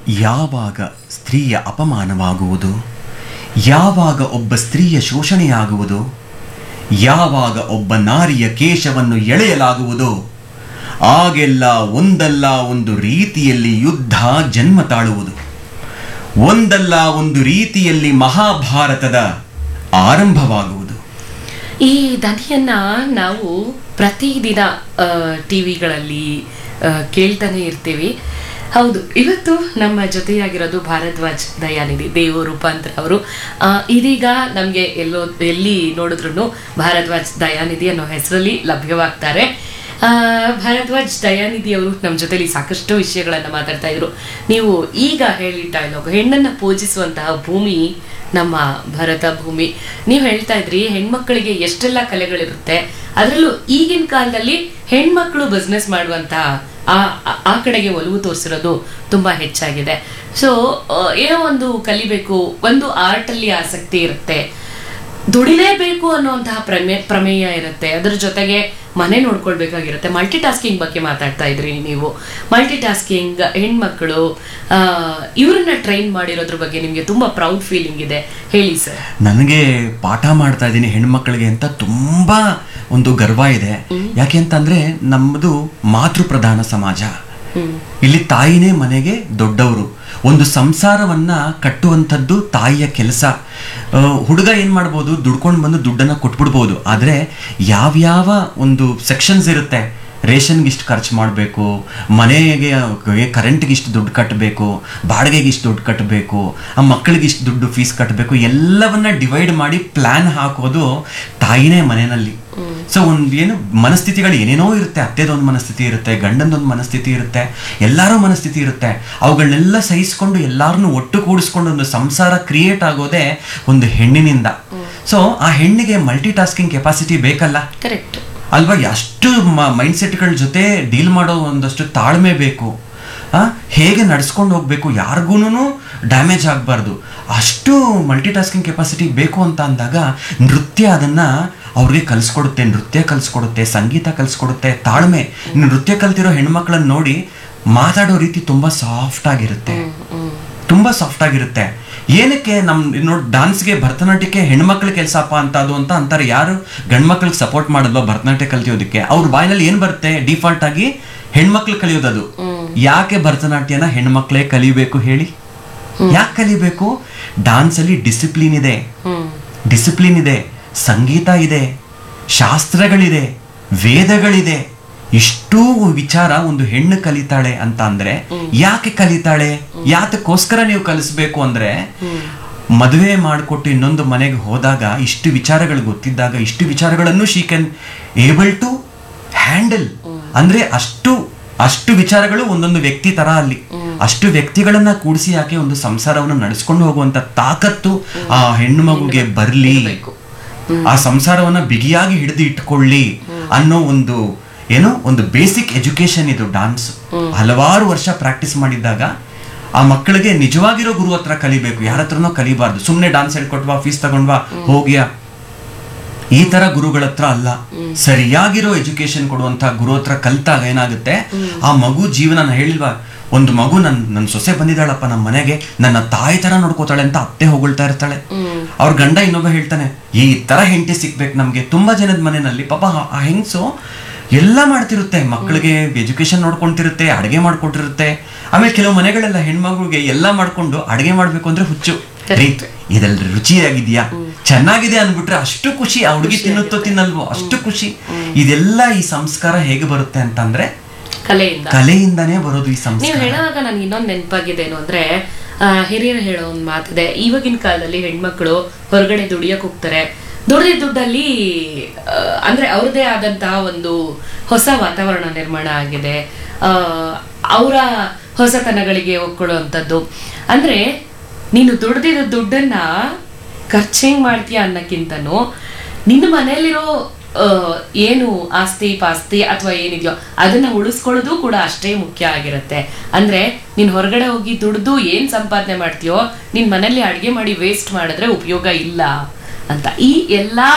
ಯಾವಾಗ ಸ್ತ್ರೀಯ ಅಪಮಾನವಾಗುವುದು ಯಾವಾಗ ಒಬ್ಬ ಸ್ತ್ರೀಯ ಶೋಷಣೆಯಾಗುವುದು ಯಾವಾಗ ಒಬ್ಬ ನಾರಿಯ ಕೇಶವನ್ನು ಎಳೆಯಲಾಗುವುದೋ ಆಗೆಲ್ಲ ಒಂದಲ್ಲ ಒಂದು ರೀತಿಯಲ್ಲಿ ಯುದ್ಧ ಜನ್ಮ ತಾಳುವುದು ಒಂದಲ್ಲ ಒಂದು ರೀತಿಯಲ್ಲಿ ಮಹಾಭಾರತದ ಆರಂಭವಾಗುವುದು ಈ ದನಿಯನ್ನ ನಾವು ಪ್ರತಿದಿನ ಟಿ ವಿಗಳಲ್ಲಿ ಕೇಳ್ತಾನೆ ಇರ್ತೀವಿ ಹೌದು ಇವತ್ತು ನಮ್ಮ ಜೊತೆಯಾಗಿರೋದು ಭಾರದ್ವಾಜ್ ದಯಾನಿಧಿ ದೇವು ರೂಪಾಂತರ ಅವರು ಆ, ಇದೀಗ ನಮಗೆ ಎಲ್ಲೋ ಎಲ್ಲಿ ನೋಡಿದ್ರು ಭಾರದ್ವಾಜ್ ದಯಾನಿಧಿ ಅನ್ನೋ ಹೆಸರಲ್ಲಿ ಲಭ್ಯವಾಗ್ತಾರೆ ಆ, ಭಾರದ್ವಾಜ್ ದಯಾನಿಧಿ ಅವರು ನಮ್ಮ ಜೊತೆಲಿ ಸಾಕಷ್ಟು ವಿಷಯಗಳನ್ನ ಮಾತಾಡ್ತಾ ಇದ್ರು ನೀವು ಈಗ ಹೇಳಿ ಡೈಲಾಗ್ ಹೆಣ್ಣನ್ನ ಪೂಜಿಸುವಂತಹ ಭೂಮಿ ನಮ್ಮ ಭರತ ಭೂಮಿ ನೀವು ಹೇಳ್ತಾ ಇದ್ರಿ ಹೆಣ್ಮಕ್ಳಿಗೆ ಎಷ್ಟೆಲ್ಲ ಕಲೆಗಳಿರುತ್ತೆ ಅದರಲ್ಲೂ ಈಗಿನ ಕಾಲದಲ್ಲಿ ಹೆಣ್ಮಕ್ಳು ಬಿಸ್ನೆಸ್ ಮಾಡುವಂತ ಆ ಆ- ಆ ಕಡೆಗೆ ಒಲವು ತೋರಿಸಿರೋದು ತುಂಬಾ ಹೆಚ್ಚಾಗಿದೆ ಸೊ ಏನೋ ಒಂದು ಕಲಿಬೇಕು ಒಂದು ಆರ್ಟ್ ಅಲ್ಲಿ ಆಸಕ್ತಿ ಇರುತ್ತೆ ದುಡಿಲೇಬೇಕು ಅನ್ನುವಂತಹ ಪ್ರಮೇ ಪ್ರಮೇಯ ಇರುತ್ತೆ ಅದ್ರ ಜೊತೆಗೆ ಮನೆ ನೋಡ್ಕೊಳ್ಬೇಕಾಗಿರುತ್ತೆ ಮಲ್ಟಿ ಟಾಸ್ಕಿಂಗ್ ಬಗ್ಗೆ ಮಾತಾಡ್ತಾ ಇದ್ರಿ ನೀವು ಮಲ್ಟಿ ಟಾಸ್ಕಿಂಗ್ ಹೆಣ್ಮಕ್ಳು ಆ, ಇವ್ರನ್ನ ಟ್ರೈನ್ ಮಾಡಿರೋದ್ರ ಬಗ್ಗೆ ನಿಮ್ಗೆ ತುಂಬಾ ಪ್ರೌಡ್ ಫೀಲಿಂಗ್ ಇದೆ ಹೇಳಿ ಸರ್ ನನಗೆ ಪಾಠ ಮಾಡ್ತಾ ಇದ್ದೀನಿ ಹೆಣ್ಮಕ್ಳಿಗೆ ಅಂತ ತುಂಬಾ ಒಂದು ಗರ್ವ ಇದೆ ಯಾಕೆ ಅಂತಂದ್ರೆ ನಮ್ಮದು ಮಾತೃ ಪ್ರಧಾನ ಸಮಾಜ ಹ್ಮ್ ಇಲ್ಲಿ ತಾಯಿನೇ ಮನೆಗೆ ದೊಡ್ಡವರು ಒಂದು ಸಂಸಾರವನ್ನ ಕಟ್ಟುವಂಥದ್ದು ತಾಯಿಯ ಕೆಲಸ ಹುಡುಗ ಏನ್ ಮಾಡ್ಬೋದು ದುಡ್ಕೊಂಡು ಬಂದು ದುಡ್ಡನ್ನ ಕೊಟ್ಬಿಡ್ಬೋದು ಆದ್ರೆ ಯಾವ್ಯಾವ ಒಂದು ಸೆಕ್ಷನ್ಸ್ ಇರುತ್ತೆ ರೇಷನ್ಗೆ ಇಷ್ಟು ಖರ್ಚು ಮಾಡಬೇಕು ಮನೆಗೆ ಕರೆಂಟ್ಗೆ ಇಷ್ಟು ದುಡ್ಡು ಕಟ್ಟಬೇಕು ಬಾಡಿಗೆಗೆ ಇಷ್ಟು ದುಡ್ಡು ಕಟ್ಟಬೇಕು ಆ ಮಕ್ಕಳಿಗೆ ಇಷ್ಟು ದುಡ್ಡು ಫೀಸ್ ಕಟ್ಟಬೇಕು ಎಲ್ಲವನ್ನ ಡಿವೈಡ್ ಮಾಡಿ ಪ್ಲಾನ್ ಹಾಕೋದು ತಾಯಿನೇ ಮನೆಯಲ್ಲಿ ಸೊ ಒಂದು ಏನು ಮನಸ್ಥಿತಿಗಳು ಏನೇನೋ ಇರುತ್ತೆ ಅತ್ತೆದೊಂದು ಮನಸ್ಥಿತಿ ಇರುತ್ತೆ ಗಂಡಂದೊಂದು ಮನಸ್ಥಿತಿ ಇರುತ್ತೆ ಎಲ್ಲಾರ ಮನಸ್ಥಿತಿ ಇರುತ್ತೆ ಅವುಗಳನ್ನೆಲ್ಲ ಸಹಿಸ್ಕೊಂಡು ಎಲ್ಲಾರನ್ನು ಒಟ್ಟು ಕೂಡಿಸ್ಕೊಂಡು ಒಂದು ಸಂಸಾರ ಕ್ರಿಯೇಟ್ ಆಗೋದೇ ಒಂದು ಹೆಣ್ಣಿನಿಂದ ಸೊ ಆ ಹೆಣ್ಣಿಗೆ ಮಲ್ಟಿ ಟಾಸ್ಕಿಂಗ್ ಕೆಪಾಸಿಟಿ ಬೇಕಲ್ಲ ಕರೆಕ್ಟ್ ಅಲ್ವಾ ಎಷ್ಟು ಮೈಂಡ್ ಸೆಟ್ಗಳ ಜೊತೆ ಡೀಲ್ ಮಾಡೋ ಒಂದಷ್ಟು ತಾಳ್ಮೆ ಬೇಕು ಆ, ಹೇಗೆ ನಡ್ಸ್ಕೊಂಡು ಹೋಗ್ಬೇಕು ಯಾರಿಗೂ ಡ್ಯಾಮೇಜ್ ಆಗಬಾರ್ದು ಅಷ್ಟು ಮಲ್ಟಿ ಟಾಸ್ಕಿಂಗ್ ಕೆಪಾಸಿಟಿ ಬೇಕು ಅಂತ ಅಂದಾಗ ನೃತ್ಯ ಅದನ್ನ ಅವ್ರಿಗೆ ಕಲಿಸ್ಕೊಡುತ್ತೆ ನೃತ್ಯ ಕಲಿಸ್ಕೊಡುತ್ತೆ ಸಂಗೀತ ಕಲಿಸ್ಕೊಡುತ್ತೆ ತಾಳ್ಮೆ ಇನ್ನು ನೃತ್ಯ ಕಲ್ತಿರೋ ಹೆಣ್ಮಕ್ಳನ್ನ ನೋಡಿ ಮಾತಾಡೋ ರೀತಿ ತುಂಬಾ ಸಾಫ್ಟ್ ಆಗಿರುತ್ತೆ ತುಂಬಾ ಸಾಫ್ಟ್ ಆಗಿರುತ್ತೆ ಏನಕ್ಕೆ ನಮ್ ನೋಡಿ ಡಾನ್ಸ್ಗೆ ಭರತನಾಟ್ಯಕ್ಕೆ ಹೆಣ್ಮಕ್ಳ ಕೆಲಸಪ್ಪ ಅಂತ ಅದು ಅಂತ ಅಂತಾರೆ ಯಾರು ಗಂಡ್ಮಕ್ಳಿಗೆ ಸಪೋರ್ಟ್ ಮಾಡಿದ್ವಾ ಭರತನಾಟ್ಯ ಕಲಿಯೋದಕ್ಕೆ ಅವ್ರ ಬಾಯಿನಲ್ಲಿ ಏನ್ ಬರುತ್ತೆ ಡಿಫಾಲ್ಟ್ ಆಗಿ ಹೆಣ್ಮಕ್ಳು ಕಲಿಯೋದದು ಯಾಕೆ ಭರತನಾಟ್ಯನ ಹೆಣ್ಮಕ್ಳೇ ಕಲಿಬೇಕು ಹೇಳಿ ಯಾಕೆ ಕಲಿಬೇಕು ಡಾನ್ಸ್ ಅಲ್ಲಿ ಡಿಸಿಪ್ಲಿನ್ ಇದೆ ಹ್ಮ್ ಡಿಸಿಪ್ಲಿನ್ ಇದೆ ಸಂಗೀತ ಇದೆ ಶಾಸ್ತ್ರಗಳಿದೆ ವೇದಗಳಿದೆ ಇಷ್ಟೂ ವಿಚಾರ ಒಂದು ಹೆಣ್ಣು ಕಲಿತಾಳೆ ಅಂತ ಅಂದ್ರೆ ಯಾಕೆ ಕಲಿತಾಳೆ ಯಾತಕ್ಕೋಸ್ಕರ ನೀವು ಕಲಿಸ್ಬೇಕು ಅಂದ್ರೆ ಮದುವೆ ಮಾಡಿಕೊಟ್ಟು ಇನ್ನೊಂದು ಮನೆಗೆ ಹೋದಾಗ ಇಷ್ಟು ವಿಚಾರಗಳು ಗೊತ್ತಿದ್ದಾಗ ಇಷ್ಟು ವಿಚಾರಗಳನ್ನು she can able to handle ಅಂದ್ರೆ ಅಷ್ಟು ಅಷ್ಟು ವಿಚಾರಗಳು ಒಂದೊಂದು ವ್ಯಕ್ತಿ ತರ ಅಲ್ಲಿ ಅಷ್ಟು ವ್ಯಕ್ತಿಗಳನ್ನ ಕೂಡಿಸಿ ಯಾಕೆ ಒಂದು ಸಂಸಾರವನ್ನು ನಡೆಸ್ಕೊಂಡು ಹೋಗುವಂತ ತಾಕತ್ತು ಆ ಹೆಣ್ಣು ಮಗುಗೆ ಬರ್ಲಿ ಆ ಸಂಸಾರವನ್ನ ಬಿಗಿಯಾಗಿ ಹಿಡಿದು ಇಟ್ಕೊಳ್ಳಿ ಅನ್ನೋ ಒಂದು ಏನೋ ಒಂದು ಬೇಸಿಕ್ ಎಜುಕೇಶನ್ ಇದು ಡಾನ್ಸ್ ಹಲವಾರು ವರ್ಷ ಪ್ರಾಕ್ಟೀಸ್ ಮಾಡಿದ್ದಾಗ ಆ ಮಕ್ಕಳಿಗೆ ನಿಜವಾಗಿರೋ ಗುರು ಹತ್ರ ಕಲಿಬೇಕು ಯಾರ ಹತ್ರನೋ ಕಲಿಬಾರ್ದು ಸುಮ್ನೆ ಡಾನ್ಸ್ ಹೇಳ್ಕೊಟ್ವಾ ಫೀಸ್ ತಗೊಂಡ್ವಾ ಹೋಗ್ಯಾ ಈ ತರ ಗುರುಗಳ ಹತ್ರ ಅಲ್ಲ ಸರಿಯಾಗಿರೋ ಎಜುಕೇಶನ್ ಕೊಡುವಂತ ಗುರು ಹತ್ರ ಕಲ್ತಾಗ ಏನಾಗುತ್ತೆ ಆ ಮಗು ಜೀವನ ನಾನು ಹೇಳಿಲ್ವಾ ಒಂದು ಮಗು ನನ್ ನನ್ನ ಸೊಸೆ ಬಂದಿದ್ದಾಳಪ್ಪ ನಮ್ಮ ಮನೆಗೆ ನನ್ನ ತಾಯಿ ತರ ನೋಡ್ಕೋತಾಳೆ ಅಂತ ಅತ್ತೆ ಹೊಗಳ್ತಾ ಇರ್ತಾಳೆ ಅವ್ರ ಗಂಡ ಇನ್ನೊಬ್ಬ ಹೇಳ್ತಾನೆ ಈ ತರ ಹೆಂಡತಿ ಸಿಕ್ಬೇಕು ನಮ್ಗೆ ತುಂಬಾ ಜನದ ಮನೆಯಲ್ಲಿ ಪಾಪ ಆ- ಆ ಹೆಂಗ್ಸು ಎಲ್ಲ ಮಾಡ್ತಿರುತ್ತೆ ಮಕ್ಕಳಿಗೆ ಎಜುಕೇಶನ್ ನೋಡ್ಕೊಂತಿರುತ್ತೆ ಅಡಿಗೆ ಮಾಡ್ಕೊಟ್ಟಿರುತ್ತೆ ಆಮೇಲೆ ಕೆಲವು ಮನೆಗಳೆಲ್ಲ ಹೆಣ್ಮಗುಗೆ ಎಲ್ಲ ಮಾಡ್ಕೊಂಡು ಅಡಿಗೆ ಮಾಡ್ಬೇಕು ಅಂದ್ರೆ ಹುಚ್ಚು ರೀ ಇದೆಲ್ಲ ರುಚಿಯಾಗಿದ್ಯಾ ಚೆನ್ನಾಗಿದೆ ಅನ್ಬಿಟ್ರೆ ಅಷ್ಟು ಖುಷಿ ಆ ಹುಡುಗಿ ತಿನ್ನುತ್ತೋ ತಿನ್ನಲ್ವೋ ಅಷ್ಟು ಖುಷಿ ಇದೆಲ್ಲ ಈ ಸಂಸ್ಕಾರ ಹೇಗೆ ಬರುತ್ತೆ ಅಂತಂದ್ರೆ ಕಲೆಯಿಂದ ಕಲೆಯಿಂದಾನೇ ಬರೋದು ಈ ನೀವು ಸಂಸ್ಕಾರ ಹೇಳುವಾಗ ನನ್ಗೆ ಇನ್ನೊಂದು ನೆನಪಾಗಿದ್ದೇನು ಅಂದ್ರೆ ಆ, ಹಿರಿಯರು ಹೇಳೋ ಒಂದು ಮಾತಿದೆ ಇವಾಗಿನ ಕಾಲದಲ್ಲಿ ಹೆಣ್ಮಕ್ಳು ಹೊರಗಡೆ ದುಡಿಯಕ್ ಹೋಗ್ತಾರೆ ದುಡಿದ ದುಡ್ಡಲ್ಲಿ ಆ, ಅಂದ್ರೆ ಅವ್ರದೇ ಆದಂತಹ ಒಂದು ಹೊಸ ವಾತಾವರಣ ನಿರ್ಮಾಣ ಆಗಿದೆ ಅವರ ಹೊಸತನಗಳಿಗೆ ಒಪ್ಕೊಳ್ಳುವಂಥದ್ದು ಅಂದ್ರೆ ನೀನು ದುಡ್ದಿದ ದುಡ್ಡನ್ನ ಖರ್ಚು ಹೆಂಗ್ ಮಾಡ್ತೀಯ ಅನ್ನಕ್ಕಿಂತನೂ ನಿನ್ನ ಮನೆಯಲ್ಲಿರೋ ಆ, ಏನು ಆಸ್ತಿ ಪಾಸ್ತಿ ಅಥವಾ ಏನಿದೆಯೋ ಅದನ್ನ ಉಳಿಸ್ಕೊಳ್ಳೋದು ಕೂಡ ಅಷ್ಟೇ ಮುಖ್ಯ ಆಗಿರುತ್ತೆ ಅಂದ್ರೆ ನೀನ್ ಹೊರಗಡೆ ಹೋಗಿ ದುಡ್ದು ಏನ್ ಸಂಪಾದನೆ ಮಾಡ್ತೀಯೋ ನಿನ್ ಮನೇಲಿ ಅಡ್ಗೆ ಮಾಡಿ ವೇಸ್ಟ್ ಮಾಡಿದ್ರೆ ಉಪಯೋಗ ಇಲ್ಲ ಅಂತ ಈ ಎಲ್ಲಾ